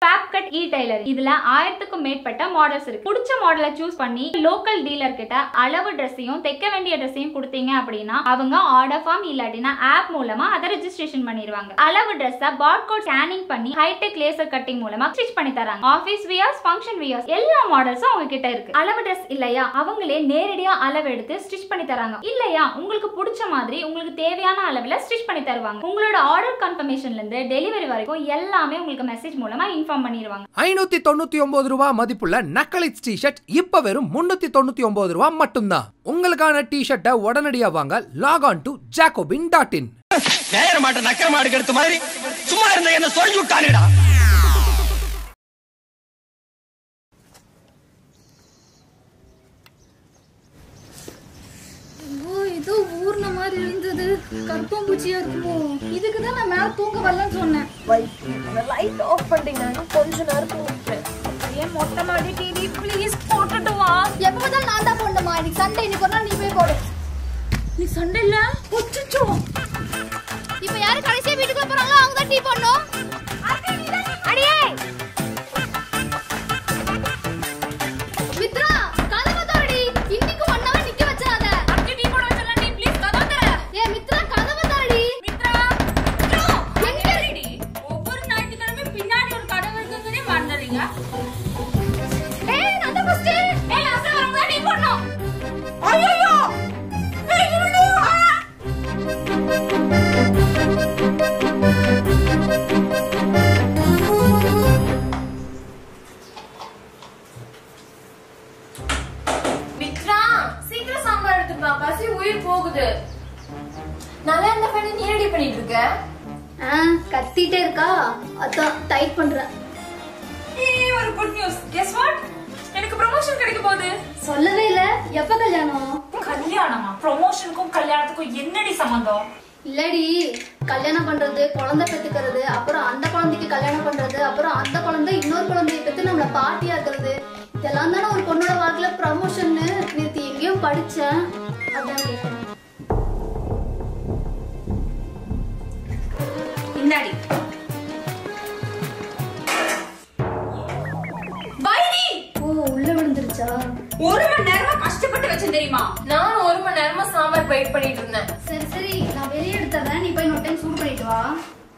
ஃபேப்கட் இ tailor இதுல ஆயிரத்துக்கும் மேற்பட்ட மாடல்ஸ் இருக்கு பிடிச்ச மாடலை சூஸ் பண்ணி லோக்கல் டீலர் கிட்ட அளவு ட்ரெஸ்ஸையும் தைக்க வேண்டிய ட்ரெஸ்ஸையும் கொடுத்தீங்க அப்படின்னா அவங்க ஆர்டர் ஃபார்ம் இல்லாட்டினா ஆப் மூலமா அதை ரெஜிஸ்ட்ரேஷன் பண்ணிடுவாங்க அளவு ட்ரெஸ்ஸை பார்கோட் ஸ்கேனிங் பண்ணி ஹைடெக் லேசர் கட்டிங் மூலமா ஸ்டிச் பண்ணி தராங்க ஆஃபீஸ் வியர்ஸ் ஃபங்க்ஷன் வியர்ஸ் எல்லா மாடல்ஸும் அவங்க கிட்ட இருக்கு அளவு ட்ரெஸ் இல்லையா அவங்களே நேரடியா அளவு எடுத்து ஸ்டிச் பண்ணி தராங்க இல்லையா உங்களுக்கு பிடிச்ச மாதிரி உங்களுக்கு தேவையான அளவுல ஸ்டிச் பண்ணி தருவாங்க உங்களோட ஆர்டர் கன்ஃபர்மேஷன்ல இருந்து டெலிவரி வரைக்கும் எல்லாமே உங்களுக்கு மெசேஜ் மூலமா இன்ஃபார்ம் பண்ணிடுவாங்க ஐநூத்தி தொண்ணூத்தி ஒன்பது ரூபா மதிப்புள்ள நக்கலைட்ஸ் டிஷர்ட் இப்ப வெறும் முன்னூத்தி தொண்ணூத்தி ஒன்பது ரூபா மட்டும்தான் உங்களுக்கான டிஷர்ட்டை உடனடியா வாங்க லாக் ஆன் டு ஜாகோபின் டாட் இன் நேர மாட்ட நக்கர மாடு கெடுத்த மாதிரி சும்மா இருந்த என்ன சொல்லி விட்டானுடா ஓ ஏதோ ஊர்ன மாதிரி இருந்தது கற்பம்பூச்சியா இருக்குமோ இதுக்கு தான் நான் மேல தூங்க வரலன்னு சொன்னேன் லைட் ஆஃப் பண்ணிட்டீங்கன்னா கொஞ்ச நேரம் தூங்கிட்டேன் ஏன் மொட்டை மாடி டிவி ப்ளீஸ் போட்டுட்டு வா எப்ப பார்த்தாலும் நான் தான் போடணுமா இன்னைக்கு சண்டே இன்னைக்கு ஒரு நாள் நீ போய் போடு நீ சண்டே இல்ல பொச்சுச்சோ இப்போ யாரு கடைசியா வீட்டுக்குள்ள போறாங்களோ அவங்க தான் டீ போடணும் அடியே மித்ரா கதவை தரடி இன்னைக்கு ஒன் ஹவர் நிக்க வச்சாத அக்கி டீ போட வச்சல நீ ப்ளீஸ் கதவை தர ஏ மித்ரா கதவை தரடி மித்ரா எங்க இருடி ஒவ்வொரு ஞாயிற்றுக்கிழமை பின்னாடி ஒரு கடை இருக்குங்கனே மறந்துறீங்க ஏய் நான் தான் ஃபர்ஸ்ட் ஏய் அப்புறம் வரவங்க டீ போடணும் ஐயோ ஏய் இவனே விக்ரா சீக்கிரம் சாம்பார் எடுத்துப்பா பசி உயிர் போகுது நல்லா இருந்த பண்ணி நீ ரெடி பண்ணிட்டு இருக்க ஆ கத்திட்டே இருக்கா அதான் டைட் பண்றேன் ஏய், ஒரு குட் நியூஸ் கெஸ் வாட் எனக்கு ப்ரமோஷன் கிடைக்க போகுது சொல்லவே இல்ல எப்ப கல்யாணம் கல்யாணமா ப்ரமோஷனுக்கும் கல்யாணத்துக்கும் என்னடி சம்பந்தம் இல்லடி கல்யாணம் பண்றது குழந்தை பெத்துக்கிறது அப்புறம் அந்த குழந்தைக்கு கல்யாணம் பண்றது அப்புறம் அந்த குழந்தை இன்னொரு குழந்தைய பெத்து நம்மள பாட்டியாக்குறது இதெல்லாம் தானே ஒரு பொண்ணோட வாழ்க்கையில ப்ரமோஷன்னு நேத்து எங்கேயோ படிச்சேன் அதான் கேட்டேன் இந்தாடி வைடி ஓ உள்ள விழுந்துருச்சா ஒரு மணி நேரமா கஷ்டப்பட்டு வச்சேன் தெரியுமா நான் ஒரு மணி நேரமா சாம்பார் வெயிட் பண்ணிட்டு இருந்தேன் சரி சரி நான் வெளியே எடுத்துறேன் நீ போய் இன்னொரு டைம் சூடு பண்ணிட்டு வா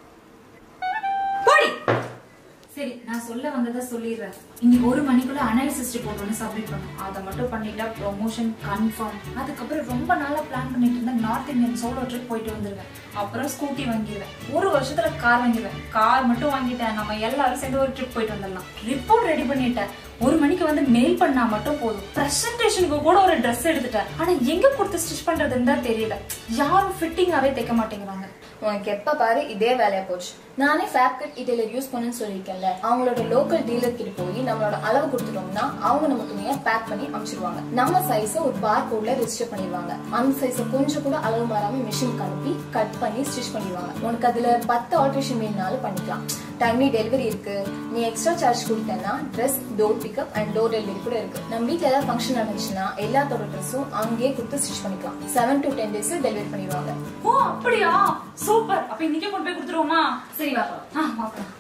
போடி சரி நான் சொல்ல வந்ததை சொல்லிடுறேன் இன்னைக்கு ஒரு மணிக்குள்ள அனாலிசிஸ் ரிப்போர்ட் ஒன்று சப்மிட் பண்ணும் அதை மட்டும் பண்ணிட்டா ப்ரொமோஷன் கன்ஃபார்ம் அதுக்கப்புறம் ரொம்ப நாளா பிளான் பண்ணிட்டு இருந்தேன் நார்த் இந்தியன் சோலோ ட்ரிப் போயிட்டு வந்துருவேன் அப்புறம் ஸ்கூட்டி வாங்கிடுவேன் ஒரு வருஷத்துல கார் வாங்கிடுவேன் கார் மட்டும் வாங்கிட்டேன் நம்ம எல்லாரும் சேர்ந்து ஒரு ட்ரிப் போயிட்டு வந்துடலாம் ரிப்போர்ட் ரெடி பண்ணிட்டேன் ஒரு மணிக்கு வந்து மெயில் பண்ணா மட்டும் போதும் பிரசன்டேஷனுக்கு கூட ஒரு ட்ரெஸ் எடுத்துட்டேன் ஆனா எங்க கொடுத்து ஸ்டிச் பண்றதுன்னு தான் தெரியல யாரும் ஃபிட்டிங்காவே தைக்க மாட்டேங்கிறாங்க உனக்கு எப்ப பாரு இதே வேலையா போச்சு நானே ஃபேப்கட் டெய்லர் யூஸ் பண்ணுன்னு சொல்லியிருக்கேன்ல அவங்களோட லோக்கல் டீலர் கிட்ட போய் நம்மளோட அளவு கொடுத்துட்டோம்னா அவங்க நம்ம துணியை பேக் பண்ணி அனுப்பிச்சிருவாங்க நம்ம சைஸை ஒரு பார் கோட்ல ரெஜிஸ்டர் பண்ணிடுவாங்க அந்த சைஸை கொஞ்சம் கூட அளவு மாறாம மிஷினுக்கு அனுப்பி கட் பண்ணி ஸ்டிச் பண்ணிடுவாங்க உனக்கு அதுல பத்து ஆல்ட்ரேஷன் வேணுனாலும் பண்ணிக்கலாம் டைம்லி டெலிவரி இருக்கு நீ எக்ஸ்ட்ரா சார்ஜ் கொடுத்தேன்னா dress door pickup and door delivery கூட இருக்கு நம்ம வீட்ல ஏதாவது ஃபங்க்ஷன் நடந்துச்சுன்னா எல்லாத்தோட ட்ரெஸ்ஸும் அங்கேயே கொடுத்து ஸ்டிச் பண்ணிக்கலாம் seven to ten days delivery பண்ணிடுவாங்க ஓ அப்படியா சூப்பர் அப்ப இன்னைக்கே கொண்டு போய் கொடுத்துருவோமா சரி வா ஆ பாக்கலாம்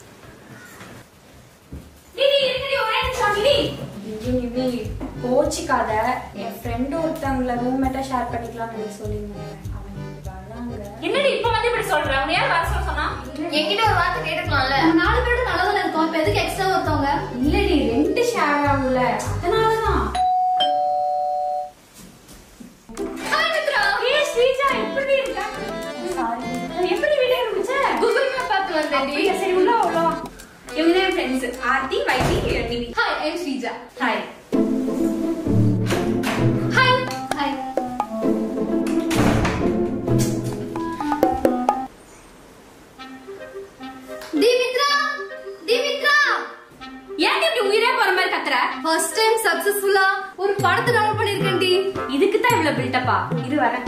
டிடி இருக்கடி ஒரே நிமிஷம் டிடி நிவி கோச்சிக்காத என் ஃப்ரெண்டு ஒருத்தவங்கள ரூம்மேட்டா ஷேர் பண்ணிக்கலாம்னு சொல்லியிருந்தேன் அவங்க வராங்க என்னடி இப்ப வந்து இப்படி சொல்ற உன்னை யார் வர சொல்ல சொன்னா என்கிட்ட ஒரு வார்த்தை கேட்டுக்கலாம்ல நம்ம நாலு பேரும் நல்லதுல இருக்கோம் இப்ப எதுக்கு எக்ஸ்ட்ரா ஒருத்தவங்க இல்லடி ரெண்ட் ஷேர் ஆகும்ல அதனாலதான் ஹாய் மித்ரா ஏ ஸ்ரீஜா எப்படி இருக்க சாரி எப்படி வீடியோ இருந்துச்சு கூகுள் மேப் பார்த்து வந்தேன்டி அப்படியா? சரி உள்ள வா, உள்ள வா இவங்க தான் friends Aarthi Vaithi Nivi hi I'm Sreeja hi hi hi தீமித்ரா தீமித்ரா ஏன் இப்படி உயிரே போற மாதிரி கத்துற ஃபர்ஸ்ட் டைம் சக்சஸ்ஃபுல்லா ஒரு படத்தை டவுன்லோட் பண்ணிருக்கேன் டி இதுக்கு தான் இவ்வளவு பில்டப்பா இது வரேன்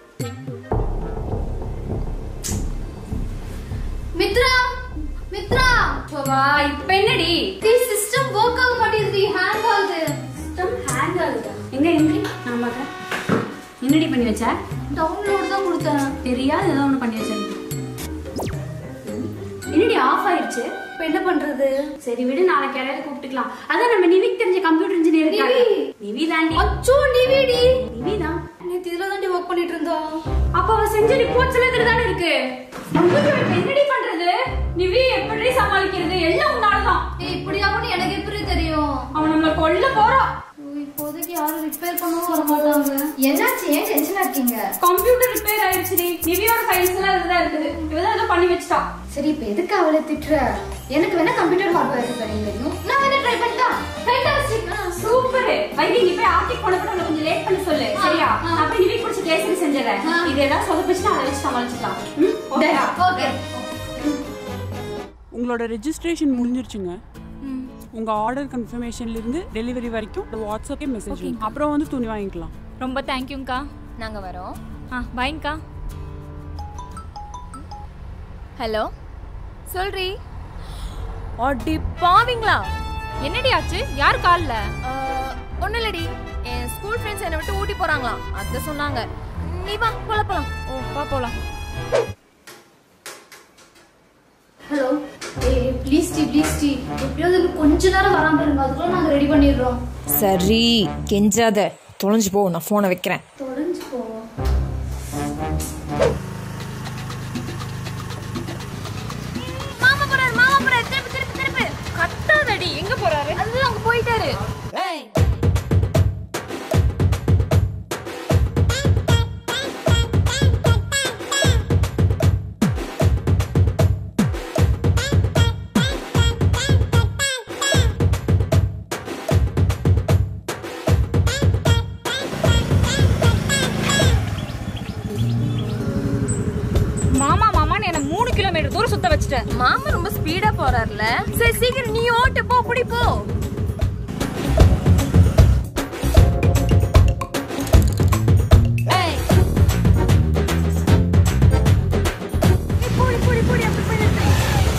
மித்ரா மித்ரா வா இப்ப என்னடி தி சிஸ்டம் ஒர்க் ஆக மாட்டேங்குது ஹேங் ஆகுது சிஸ்டம் ஹேங் ஆகுது எங்க எங்க நான் பாக்குறேன் என்னடி பண்ணி வச்ச டவுன்லோட் தான் கொடுத்தேன் தெரியாது ஏதோ ஒண்ணு பண்ணி வச்சேன் என்னடி ஆஃப் ஆயிடுச்சு இப்ப என்ன பண்றது சரி விடு நாளைக்கு யாரையாவது கூப்பிட்டுக்கலாம் அதான் நம்ம நிவிக்கு தெரிஞ்ச கம்ப்யூட்டர் இன்ஜினியர் நிவி. நிவி தாண்டி அச்சோ நிவிடி நிவி தான் நேத்து இதுல தாண்டி ஒர்க் பண்ணிட்டு இருந்தோம் அப்ப அவ செஞ்ச ரிப்போர்ட்ஸ் எல்லாம் இதுல தானே இருக்கு கம்ப்யூட்டர் இப்ப என்னடி பண்றது நிவி எப்படி சமாளிக்கிறது எல்லாம் உன்னாலதான் ஏய் இப்படி ஆகும்னு எனக்கு எப்படி தெரியும் அவன் நம்மள கொல்ல போறான் ஐயோ, இப்போதைக்கு யாரும் ரிப்பேர் பண்ணவும் வர மாட்டாங்க என்னாச்சு ஏன் டென்ஷனா இருக்கீங்க கம்ப்யூட்டர் ரிப்பேர் ஆயிடுச்சுடி நிவியோட ஃபைல்ஸ் எல்லாம் இதுதான் இருக்குது இவதான் ஏதோ பண்ணி வச்சுட்டா சரி இப்ப எதுக்கு அவளை திட்டுற எனக்கு வேணா கம்ப்யூட்டர் ஹார்ட்வேர் ரிப்பேரிங் தெரியும் நான் வேணா ட்ரை பண்ணிட்டா ஃபேண்டாஸ்டிக் சூப்பர் வைத்தி நீ போய் ஆர்டிக் போன கூட உனக்கு கொஞ்சம் லேட் பண்ண சொல்லு சரியா ஆ. அப்ப நிவி பிடிச்ச கேசரி செஞ்சிடறேன் ஆ. இது ஏதாவது சொதப்பிச்சுன்னா அதை வச்சு சமாளிச்சுக்கலாம் ம் ஓகேயா ஓகே உங்களோட ரெஜிஸ்ட்ரேஷன் முடிஞ்சிருச்சுங்க உங்க ஆர்டர் கன்ஃபர்மேஷன்ல இருந்து டெலிவரி வரைக்கும் வாட்ஸ்அப்பே மெசேஜ் அப்புறம் வந்து துணி வாங்கிக்கலாம் ரொம்ப தேங்க்யூங்க்கா நாங்க வரோம் ஆ பாய்ங்க்கா ஹலோ சொல்றி அடி பாவீங்களா என்னடி ஆச்சு யார் கால்ல ஒன்னும் இல்லடி என் ஸ்கூல் ஃப்ரெண்ட்ஸ் என்னை விட்டு ஊட்டி போறாங்களாம் அத சொன்னாங்க நீ வா போல போலாம் ஓ வா போலாம் ஹலோ ஏய் ப்ளீஸ் டி ப்ளீஸ் டி எப்படியாவது இன்னும் கொஞ்ச நேரம் வராம இருங்க அதுக்குள்ள நாங்க ரெடி பண்ணிடுறோம் சரி கெஞ்சாத தொலைஞ்சு போ நான் ஃபோனை வைக்கிறேன் தொலைஞ்சு போ மாமா போறாரு மாமா போறாரு திருப்பி திருப்பி திருப்பி கத்தாதடி எங்க போறாரு அதுதான் அங்க போயிட்டாரு மாமா மாமான்னு என்ன மூணு கிலோமீட்டர் தூரம் சுத்த வச்சுட்டேன் மாமா ரொம்ப ஸ்பீடா போறாருல சரி சீக்கிரம் நீ ஓட்டு போ புடி போ ஏய். ஏய், போடி, போடி, போடி, அப்படி போய் நிறுத்து.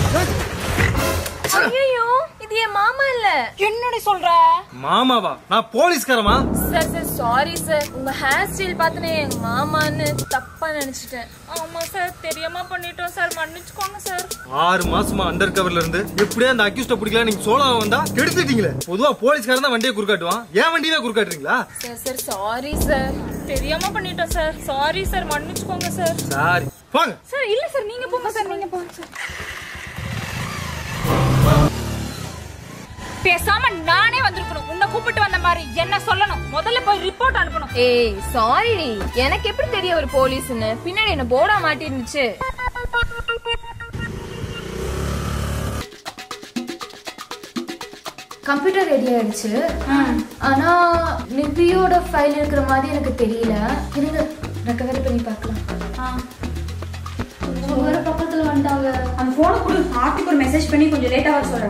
ஐயையோ, இது என் மாமா இல்ல என்னடி சொல்ற மாமாவா நான் போலீஸ்காரமா சார் சார் சாரி சார் உங்க ஹேர் ஸ்டைல் பார்த்துனே எங்க மாமான்னு தப்பா நினைச்சிட்டேன் ஆமா சார் தெரியாம பண்ணிட்டோம் சார் மன்னிச்சுக்கோங்க சார் ஆறு மாசமா அண்டர் கவர்ல இருந்து எப்படியா அந்த அக்யூஸ்ட பிடிக்கல நீங்க சோழ வந்தா கெடுத்துட்டீங்களே பொதுவா போலீஸ்காரன் தான் வண்டியை குறுக்காட்டுவான் ஏன் வண்டியவே குறுக்காட்டுறீங்களா சார் சார் சாரி சார் தெரியாம பண்ணிட்டோம் சார் சாரி சார் மன்னிச்சுக்கோங்க சார் சாரி போங்க சார் இல்ல சார் நீங்க போங்க சார் நீங்க போங்க சார் பேசாம நானே வந்திருக்கணும் உன்னை கூப்பிட்டு வந்த மாதிரி என்ன சொல்லணும் முதல்ல போய் ரிப்போர்ட் அனுப்பணும் ஏய் சாரி எனக்கு எப்படி தெரிய ஒரு போலீஸ்னு பின்னாடி என்ன போர்டா மாட்டி இருந்துச்சு கம்ப்யூட்டர் ரெடி ஆயிடுச்சு ஆனா நிவியோட ஃபைல் இருக்கிற மாதிரி எனக்கு தெரியல இருங்க ரெக்கவர் பண்ணி பார்க்கலாம் அவங்க வேற பக்கத்துல வந்துட்டாங்க அந்த போனை கொடு ஆர்டிக்கு ஒரு மெசேஜ் பண்ணி கொஞ்சம் லேட்டா வர சொல்றேன்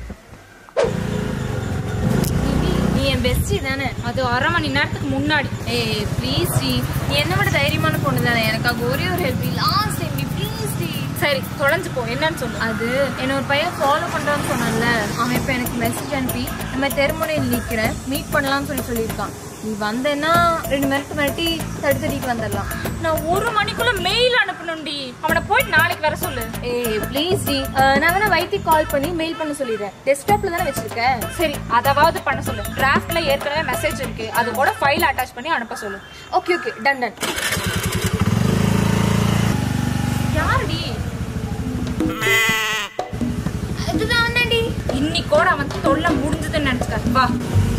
நீ என் பெஸ்டி தானே அது அரை மணி நேரத்துக்கு முன்னாடி ஏய் ப்ளீஸ் டி நீ என்ன விட தைரியமான பொண்ணு தானே எனக்காக ஒரே ஒரு ஹெல்ப் லாஸ்ட் டைம் நீ ப்ளீஸ் டி சரி தொலைஞ்சு போ என்னன்னு சொல்லு அது என்ன ஒரு பையன் ஃபாலோ பண்றான்னு சொன்னான்ல அவன் இப்ப எனக்கு மெசேஜ் அனுப்பி நம்ம தெருமுனையில் நிக்கிறேன் மீட் பண்ணலாம்னு சொல்லி சொல்லியிருக்கான் நீ வந்தேன்னா ரெண்டு மிரட்டு மிரட்டி தடி தடிக்கு வந்துடலாம் நான் ஒரு மணிக்குள்ள மெயில் அனுப்பணும்டி அவனை போய் நாளைக்கு வர சொல்லு ஏய் ப்ளீஸ் டி அஹ், நான் வேணா வைத்தி கால் பண்ணி மெயில் பண்ண சொல்லிடுறேன் டெஸ்க்டாப்ல தானே வச்சிருக்கேன் சரி அதாவது பண்ண சொல்லு டிராஃப்ட்ல ஏற்கனவே மெசேஜ் இருக்கு அது கூட ஃபைல் அட்டாச் பண்ணி அனுப்ப சொல்லு ஓகே ஓகே டன் டன் யாருடி இதுதான் அண்ணாடி இன்னைக்கோட அவன் தொல்லை முடிஞ்சதுன்னு நினைச்சுக்க வா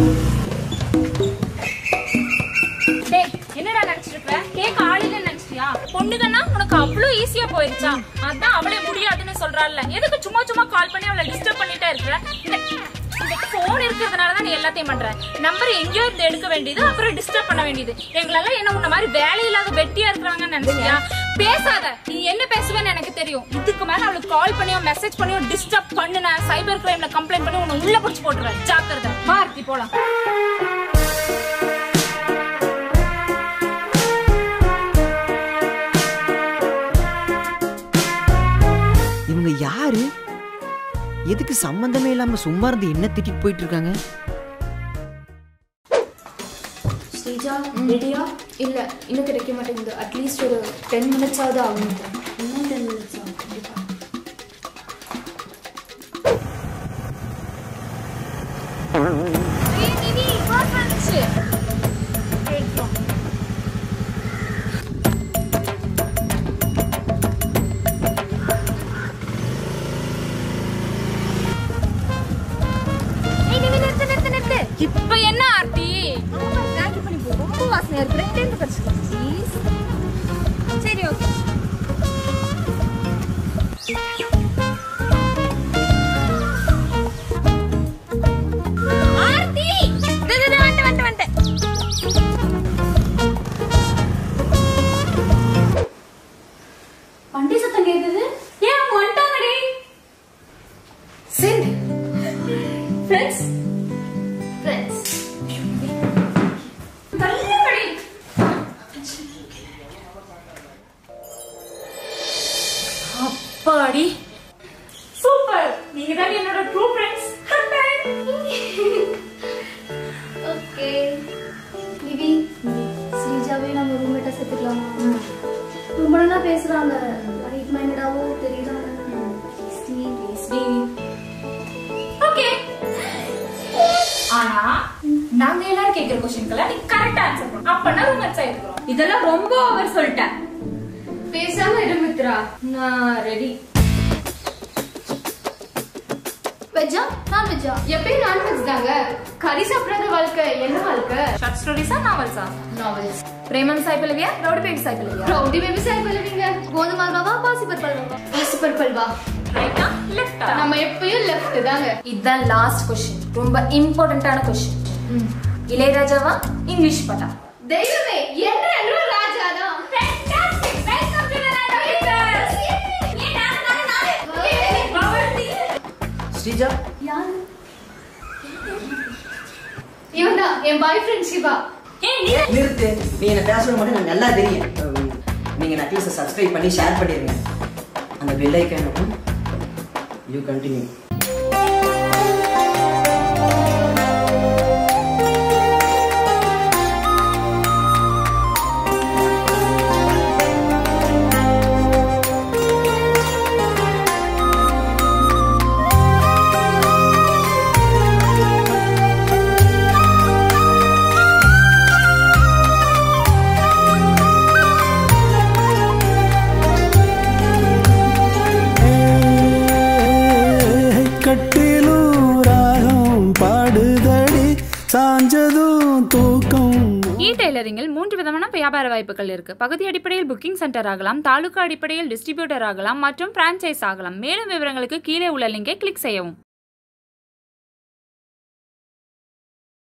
டேய் என்னடா நினைச்சிட்டு இருக்க கேட்க ஆளில நினைச்சிட்டியா பொண்ணுங்கன்னா உனக்கு அவ்வளவு ஈஸியா போயிருச்சா அதான் அவளே முடியாதுன்னு சொல்றாள்ல எதுக்கு சும்மா சும்மா கால் பண்ணி அவளை டிஸ்டர்ப் பண்ணிட்டே இருக்கிற இந்த இந்த போன் இருக்கிறதுனால தான் நீ எல்லாத்தையும் பண்ற நம்பர் எங்கேயோ இருந்து எடுக்க வேண்டியது அப்புறம் டிஸ்டர்ப் பண்ண வேண்டியது எங்களெல்லாம் என்ன உன்ன மாதிரி வேலையில்லாத வெட்டியா இருக்கிறாங்கன்னு நினைச்சியா பேசாத நீ என்ன பேசுவேன்னு எனக்கு தெரியும் இதுக்கு மேல அவளுக்கு கால் பண்ணியோ மெசேஜ் பண்ணியோ டிஸ்டர்ப் பண்ணுன சைபர் கிரைம்ல கம்ப்ளைண்ட் பண்ணி உன்னை உள்ள பிடிச்சு போட்டுருவேன் ஜாக்கிரதை பார்த்தி போலாம் இவங்க யாரு எதுக்கு சம்பந்தமே இல்லாம சும்மா இருந்து என்ன திட்டிட்டு போயிட்டு இருக்காங்க ஸ்ரீஜா ரெடியா இல்ல இன்னும் கிடைக்க மாட்டேங்குது அட்லீஸ்ட் ஒரு டென் மினிட்ஸாவது ஆகும் இன்னும் டென் மினிட்ஸ் ஆகும் கண்டிப்பா ஏய் நிவி ஃபர்ஸ்ட் வந்துச்சு ஏய் நிவி நிறுத்து நிறுத்து நிறுத்து இப்ப என்ன ஆர்த்தி ராக்கி பண்ணி போ ரொம்ப வாசனையா இருக்கு ரெண்டு டைம் கடிச்சுக்கலாம் ப்ளீஸ் சரி ஓகே ஆர்த்தி டே டே வந்து வந்து வந்து வண்டி சத்தம் கேக்குது ஏன் அவங்க வந்துட்டாங்கடி சென்ட் ஃப்ரெண்ட்ஸ் ஃப்ரெண்ட்ஸ் தள்ளுபடி அப்பாடி சூப்பர் நீங்க தான் என்னோட ட்ரூ ஃப்ரெண்ட்ஸ் ஓகே நிவி ஸ்ரீஜாவே நம்ம ரூம்மேட்டா சேர்த்துக்கலாமா ரொம்ப நல்லா பேசுறாங்க ரைட் மைண்டடாவோ தெரியல ஓகே ஆனா நாங்க எல்லாரும் கேக்குற கொஸ்டின்க்கெல்லாம் நீ கரெக்டா ஆன்சர் பண்ணு அப்பனா ரூம்மேட்ஸ் ஆயிருக்கிறோம் இதெல்லாம் ரொம்ப ஓவர் சொல்லிட்டேன் பேசாம இரு மித்ரா நான் ரெடி வெஜ்ஜா நான் வெஜ்ஜா எப்பயும் நான்வெஜ் தாங்க கறி சாப்பிடாத வாழ்க்கை என்ன வாழ்க்கை ஷார்ட் ஸ்டோரிஸா நாவல்ஸா நாவல்ஸ் பிரேமம் சாய்பலவியா ரவுடி பேபி சாய்பலவியா ரவுடி விவசாய பல்லுவீங்க கோதுமை அல்வாவா பாசிப்பருப்பு அல்வாவா பாசிப்பருப்பு அல்வா ரைட்டா லெஃப்டா நம்ம எப்பயும் லெஃப்ட் தாங்க இதுதான் லாஸ்ட் கொஸ்டின் ரொம்ப இம்பார்ட்டன்டான கொஸ்டின் இளையராஜாவா இங்கிலீஷ் பாட்டா தெய்வமே என்ன என்னோட ராஜா தான் ஸ்ரீஜா இவன் தான் என் பாய் ஃப்ரெண்ட் சிவா நிறுத்து நீ என்ன பேசுறது மட்டும் எனக்கு நல்லா தெரியும் உம், நீங்க நக்லஸை சப்ஸ்கிரைப் பண்ணி ஷேர் பண்ணிருங்க அந்த பெல் ஐக்கானுக்கும் யூ கண்டினியூ கட்டிலும் ராகம் பாடுதடி சாஞ்சதும் தூக்கம் இ டெய்லரிங்கில் மூன்று விதமான வியாபார வாய்ப்புகள் இருக்கு பகுதி அடிப்படையில் புக்கிங் சென்டர் ஆகலாம் தாலுகா அடிப்படையில் டிஸ்ட்ரிபியூட்டர் ஆகலாம் மற்றும் பிரான்ச்சைஸ் ஆகலாம் மேலும் விவரங்களுக்கு கீழே உள்ள லிங்கை கிளிக் செய்யவும்